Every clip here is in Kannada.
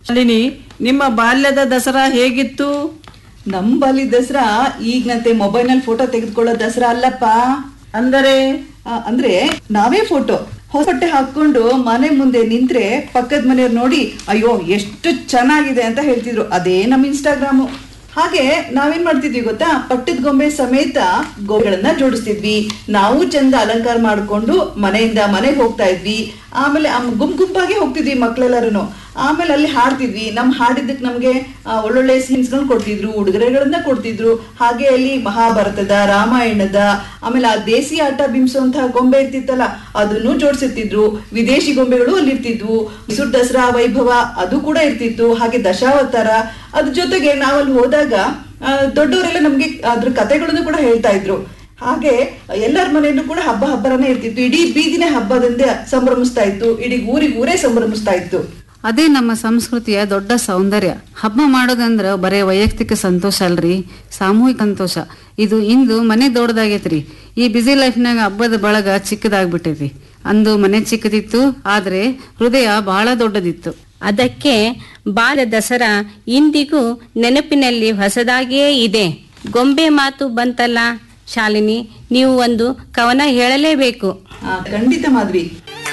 ಶಾಲಿನಿ ನಿಮ್ಮ ಬಾಲ್ಯದ ದಸರಾ ಹೇಗಿತ್ತು ನಂಬಲ್ಲಿ ದಸರಾ ಈಗಂತೆ ಮೊಬೈಲ್ ನಲ್ಲಿ ಫೋಟೋ ತೆಗೆದುಕೊಳ್ಳೋ ದಸರಾ ಅಲ್ಲಪ್ಪ ಅಂದರೆ ಆ, ಅಂದ್ರೆ ನಾವೇ ಫೋಟೋ ಹೊಸ ಬಟ್ಟೆ ಹಾಕೊಂಡು ಮನೆ ಮುಂದೆ ನಿಂತ್ರೆ ಪಕ್ಕದ ಮನೆಯವ್ರು ನೋಡಿ ಅಯ್ಯೋ ಎಷ್ಟು ಚೆನ್ನಾಗಿದೆ ಅಂತ ಹೇಳ್ತಿದ್ರು ಅದೇ ನಮ್ಮ ಇನ್ಸ್ಟಾಗ್ರಾಮು ಹಾಗೆ ನಾವೇನ್ ಮಾಡ್ತಿದ್ವಿ ಗೊತ್ತಾ ಪಟ್ಟದ ಗೊಂಬೆ ಸಮೇತ ಗೊಂಬೆಗಳನ್ನ ಜೋಡಿಸ್ತಿದ್ವಿ ನಾವು ಚಂದ ಅಲಂಕಾರ ಮಾಡ್ಕೊಂಡು ಮನೆಯಿಂದ ಮನೆಗೆ ಹೋಗ್ತಾ ಇದ್ವಿ ಆಮೇಲೆ ಆ ಗುಂಪು ಗುಂಪಾಗಿ ಹೋಗ್ತಿದ್ವಿ ಮಕ್ಳೆಲ್ಲರೂ ಆಮೇಲೆ ಅಲ್ಲಿ ಹಾಡ್ತಿದ್ವಿ ನಮ್ ಹಾಡಿದ್ದಕ್ಕೆ ನಮ್ಗೆ ಆ, ಒಳ್ಳೊಳ್ಳೆ ಸೀನ್ಸ್ಗಳನ್ನ ಕೊಡ್ತಿದ್ರು ಉಡುಗೊರೆಗಳನ್ನ ಕೊಡ್ತಿದ್ರು ಹಾಗೆ ಅಲ್ಲಿ ಮಹಾಭಾರತದ ರಾಮಾಯಣದ ಆಮೇಲೆ ಆ ದೇಸಿ ಆಟ ಬಿಂಬಿಸುವಂತಹ ಗೊಂಬೆ ಇರ್ತಿತ್ತಲ್ಲ ಅದನ್ನು ಜೋಡಿಸಿರ್ತಿದ್ರು ವಿದೇಶಿ ಗೊಂಬೆಗಳು ಅಲ್ಲಿ ಇರ್ತಿದ್ವು ಮೈಸೂರು ದಸರಾ ವೈಭವ ಅದು ಕೂಡ ಇರ್ತಿತ್ತು ಹಾಗೆ ದಶಾವತಾರ ಅದ್ರ ಜೊತೆಗೆ ನಾವಲ್ಲಿ ಹೋದಾಗ ಆ, ದೊಡ್ಡವರೆಲ್ಲ ನಮ್ಗೆ ಅದ್ರ ಕಥೆಗಳನ್ನು ಕೂಡ ಹೇಳ್ತಾ ಇದ್ರು ಹಾಗೆ ಎಲ್ಲರ ಮನೆಯಲ್ಲೂ ಕೂಡ ಹಬ್ಬ ಹಬ್ಬರನೇ ಇರ್ತಿತ್ತು ಇಡೀ ಬೀದಿನೇ ಹಬ್ಬದಿಂದ ಸಂಭ್ರಮಿಸ್ತಾ ಇತ್ತು ಇಡೀ ಊರಿಗೆ ಊರೇ ಸಂಭ್ರಮಿಸ್ತಾ ಇತ್ತು ಅದೇ ನಮ್ಮ ಸಂಸ್ಕೃತಿಯ ದೊಡ್ಡ ಸೌಂದರ್ಯ ಹಬ್ಬ ಮಾಡೋದಂದ್ರ ಬರೇ ವೈಯಕ್ತಿಕ ಸಂತೋಷ ಅಲ್ರಿ ಸಾಮೂಹಿಕ ಸಂತೋಷ ಇದು ಇಂದು ಮನೆ ದೊಡ್ಡದಾಗೈತ್ರಿ ಈ ಬ್ಯುಸಿ ಲೈಫ್ನಾಗ ಹಬ್ಬದ ಬಳಗ ಚಿಕ್ಕದಾಗ್ಬಿಟ್ಟೈತಿ ಅಂದು ಮನೆ ಚಿಕ್ಕದಿತ್ತು ಆದ್ರೆ ಹೃದಯ ಬಹಳ ದೊಡ್ಡದಿತ್ತು ಅದಕ್ಕೆ ಬಾಲ ದಸರಾ ಇಂದಿಗೂ ನೆನಪಿನಲ್ಲಿ ಹೊಸದಾಗಿಯೇ ಇದೆ ಗೊಂಬೆ ಮಾತು ಬಂತಲ್ಲ ಶಾಲಿನಿ ನೀವು ಒಂದು ಕವನ ಹೇಳಲೇಬೇಕು ಆ, ಖಂಡಿತ ಮಾಧವಿ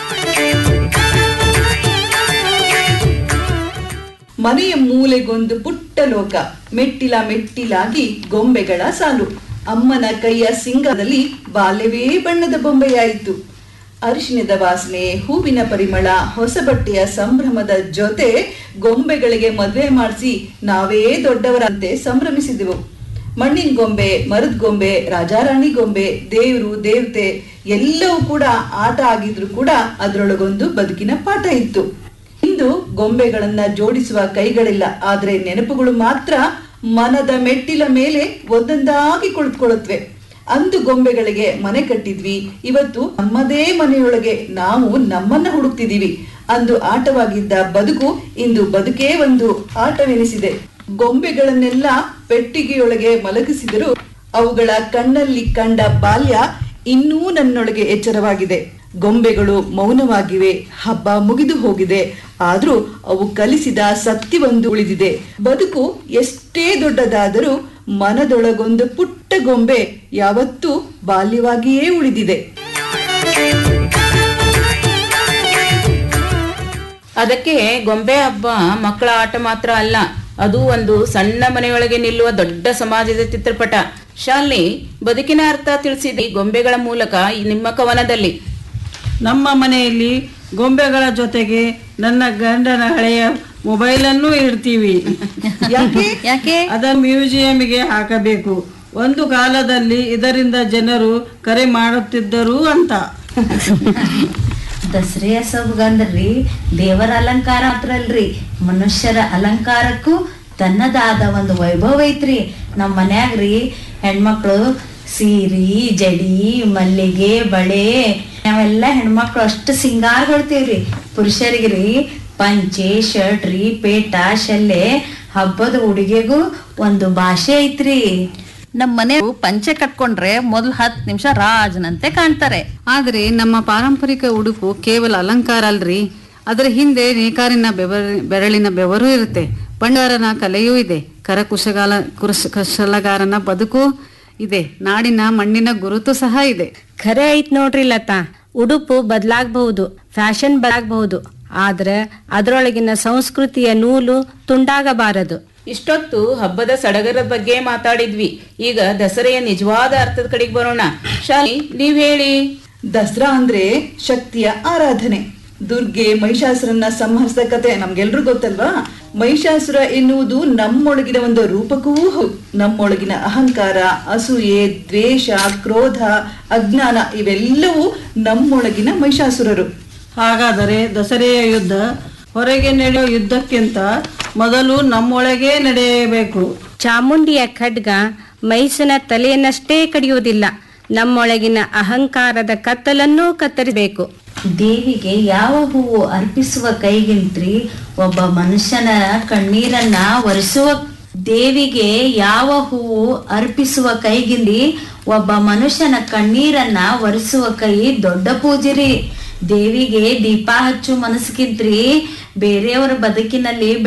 ಮನೆಯ ಮೂಲೆಗೊಂದು ಪುಟ್ಟ ಲೋಕ ಮೆಟ್ಟಿಲ ಮೆಟ್ಟಿಲಾಗಿ ಗೊಂಬೆಗಳ ಸಾಲು ಅಮ್ಮನ ಕೈಯ ಸಿಂಗದಲ್ಲಿ ಬಾಲ್ಯವೇ ಬಣ್ಣದ ಬೊಂಬೆಯಾಯಿತು ಅರಿಶಿಣದ ವಾಸನೆ ಹೂವಿನ ಪರಿಮಳ ಹೊಸ ಬಟ್ಟೆಯ ಸಂಭ್ರಮದ ಜೊತೆ ಗೊಂಬೆಗಳಿಗೆ ಮದುವೆ ಮಾಡಿಸಿ ನಾವೇ ದೊಡ್ಡವರಂತೆ ಸಂಭ್ರಮಿಸಿದೆವು ಮಣ್ಣಿನ ಗೊಂಬೆ ಮರದ ಗೊಂಬೆ ರಾಜಾರಾಣಿ ಗೊಂಬೆ ದೇವ್ರು ದೇವತೆ ಎಲ್ಲವೂ ಕೂಡ ಆಟ ಆಗಿದ್ರು ಕೂಡ ಅದರೊಳಗೊಂದು ಬದುಕಿನ ಪಾಠ ಇತ್ತು ಇಂದು ಗೊಂಬೆಗಳನ್ನ ಜೋಡಿಸುವ ಕೈಗಳಿಲ್ಲ ಆದ್ರೆ ನೆನಪುಗಳು ಮಾತ್ರ ಮನದ ಮೆಟ್ಟಿಲ ಮೇಲೆ ಒಂದೊಂದಾಗಿ ಕುಳಿತುಕೊಳ್ಳುತ್ತವೆ ಅಂದು ಗೊಂಬೆಗಳಿಗೆ ಮನೆ ಕಟ್ಟಿದ್ವಿ ಇವತ್ತು ನಮ್ಮದೇ ಮನೆಯೊಳಗೆ ನಾವು ನಮ್ಮನ್ನ ಹುಡುಕ್ತಿದೀವಿ ಅಂದು ಆಟವಾಗಿದ್ದ ಬದುಕು ಇಂದು ಬದುಕೇ ಒಂದು ಆಟವೆನಿಸಿದೆ ಗೊಂಬೆಗಳನ್ನೆಲ್ಲ ಪೆಟ್ಟಿಗೆಯೊಳಗೆ ಮಲಗಿಸಿದರೂ ಅವುಗಳ ಕಣ್ಣಲ್ಲಿ ಕಂಡ ಬಾಲ್ಯ ಇನ್ನೂ ನನ್ನೊಳಗೆ ಎಚ್ಚರವಾಗಿದೆ ಗೊಂಬೆಗಳು ಮೌನವಾಗಿವೆ ಹಬ್ಬ ಮುಗಿದು ಹೋಗಿದೆ ಆದ್ರೂ ಅವು ಕಲಿಸಿದ ಸತ್ಯವೊಂದು ಉಳಿದಿದೆ ಬದುಕು ಎಷ್ಟೇ ದೊಡ್ಡದಾದರೂ ಮನದೊಳಗೊಂದು ಪುಟ್ಟ ಗೊಂಬೆ ಯಾವತ್ತೂ ಬಾಲ್ಯವಾಗಿಯೇ ಉಳಿದಿದೆ ಅದಕ್ಕೆ ಗೊಂಬೆ ಹಬ್ಬ ಮಕ್ಕಳ ಆಟ ಮಾತ್ರ ಅಲ್ಲ ಅದು ಒಂದು ಸಣ್ಣ ಮನೆಯೊಳಗೆ ನಿಲ್ಲುವ ದೊಡ್ಡ ಸಮಾಜದ ಚಿತ್ರಪಟ ಶಾಲಿನಿ ಬದುಕಿನ ಅರ್ಥ ತಿಳಿಸಿದೆ ಗೊಂಬೆಗಳ ಮೂಲಕ ಈ ನಿಮ್ಮ ಕವನದಲ್ಲಿ ನಮ್ಮ ಮನೆಯಲ್ಲಿ ಗೊಂಬೆಗಳ ಜೊತೆಗೆ ನನ್ನ ಗಂಡನ ಹಳೆಯ ಮೊಬೈಲನ್ನು ಇಡ್ತೀವಿ ಯಾಕೆ ಯಾಕೆ ಅದನ್ನು ಮ್ಯೂಸಿಯಂಗೆ ಹಾಕಬೇಕು ಒಂದು ಕಾಲದಲ್ಲಿ ಇದರಿಂದ ಜನರು ಕರೆ ಮಾಡುತ್ತಿದ್ದರು ಅಂತ ದಸರೆಯ ಸೊಬಗಂದ್ರಿ ದೇವರ ಅಲಂಕಾರ ಮಾತ್ರ ಅಲ್ರಿ ಮನುಷ್ಯರ ಅಲಂಕಾರಕ್ಕೂ ತನ್ನದಾದ ಒಂದು ವೈಭವ ಐತ್ರಿ ನಮ್ಮ ಮನ್ಯಾಗ್ರಿ ಹೆಣ್ಮಕ್ಳು ಸೀರಿ ಜಡಿ ಮಲ್ಲಿಗೆ ಬಳೆ ನಾವೆಲ್ಲ ಹೆಣ್ಮಕ್ಳು ಅಷ್ಟು ಸಿಂಗಾರಗೊಳ್ತೀವ್ರಿ ಪುರುಷರಿಗ್ರಿ ಪಂಚೆ ಶರ್ಟ್ ರೀ ಪೇಟ ಶಲ್ಲೆ ಹಬ್ಬದ ಉಡುಗೆಗೂ ಒಂದು ಭಾಷೆ ಐತ್ರಿ ನಮ್ಮ ಮನೆ ಪಂಚೆ ಕಟ್ಕೊಂಡ್ರೆ ಮೊದಲು ಹತ್ತು ನಿಮಿಷ ರಾಜನಂತೆ ಕಾಣ್ತಾರೆ ಆದ್ರೆ ನಮ್ಮ ಪಾರಂಪರಿಕ ಉಡುಪು ಕೇವಲ ಅಲಂಕಾರ ಅಲ್ರಿ ಅದರ ಹಿಂದೆ ನೇಕಾರಿನ ಬೆವರ ಬೆರಳಿನ ಬೆವರು ಇರುತ್ತೆ ಬಂಡಾರನ ಕಲೆಯೂ ಇದೆ ಕರಕುಶಗಾಲ ಕುರಶ ಕುಶಲಗಾರನ ಬದುಕು ಇದೆ ನಾಡಿನ ಮಣ್ಣಿನ ಗುರುತು ಸಹ ಇದೆ ಖರೆ ಐತ್ ನೋಡ್ರಿ ಲತಾ ಉಡುಪು ಬದಲಾಗಬಹುದು ಫ್ಯಾಷನ್ ಬದಲಾಗಬಹುದು ಆದ್ರೆ ಅದರೊಳಗಿನ ಸಂಸ್ಕೃತಿಯ ನೂಲು ತುಂಡಾಗಬಾರದು ಇಷ್ಟೊತ್ತು ಹಬ್ಬದ ಸಡಗರದ ಬಗ್ಗೆ ಮಾತಾಡಿದ್ವಿ ಈಗ ದಸರೆಯ ನಿಜವಾದ ಅರ್ಥದ ಕಡೆಗೆ ಬರೋಣ ಶಾಲಿ ನೀವ್ ಹೇಳಿ ದಸರಾ ಅಂದ್ರೆ ಶಕ್ತಿಯ ಆರಾಧನೆ ದುರ್ಗೆ ಮಹಿಷಾಸುರನ್ನ ಸಂಹರಿಸಿದ ಕತೆ ನಮ್ಗೆಲ್ರೂ ಗೊತ್ತಲ್ವಾ ಮಹಿಷಾಸುರ ಎನ್ನುವುದು ನಮ್ಮೊಳಗಿನ ಒಂದು ರೂಪಕವೂ ಹೌದು ನಮ್ಮೊಳಗಿನ ಅಹಂಕಾರ ಅಸೂಯೆ ದ್ವೇಷ ಕ್ರೋಧ ಅಜ್ಞಾನ ಇವೆಲ್ಲವೂ ನಮ್ಮೊಳಗಿನ ಮಹಿಷಾಸುರರು ಹಾಗಾದರೆ ದಸರೆಯ ಯುದ್ಧ ಹೊರಗೆ ನಡೆಯುವ ಯುದ್ಧಕ್ಕಿಂತ ಮೊದಲು ನಮ್ಮೊಳಗೇ ನಡೆಯಬೇಕು ಚಾಮುಂಡಿಯ ಖಡ್ಗ ಮೈಸನ ತಲೆಯನ್ನಷ್ಟೇ ಕಡಿಯುವುದಿಲ್ಲ ನಮ್ಮೊಳಗಿನ ಅಹಂಕಾರದ ಕತ್ತಲನ್ನೂ ಕತ್ತರಿಸಬೇಕು ದೇವಿಗೆ ಯಾವ ಹೂವು ಅರ್ಪಿಸುವ ಕೈಗಿಂತ್ರಿ ಒಬ್ಬ ಮನುಷ್ಯನ ಕಣ್ಣೀರನ್ನ ಒರೆಸುವ ದೇವಿಗೆ ಯಾವ ಹೂವು ಅರ್ಪಿಸುವ ಕೈಗಿಂದಿ ಒಬ್ಬ ಮನುಷ್ಯನ ಕಣ್ಣೀರನ್ನ ಒರೆಸುವ ಕೈ ದೊಡ್ಡ ಪೂಜಿರಿ ದೇವಿಗೆ ದೀಪ ಹಚ್ಚು ಮನಸ್ಸಿಗಿಂತ್ರಿ ಬೇರೆಯವರ ಬದುಕಿನಲ್ಲಿ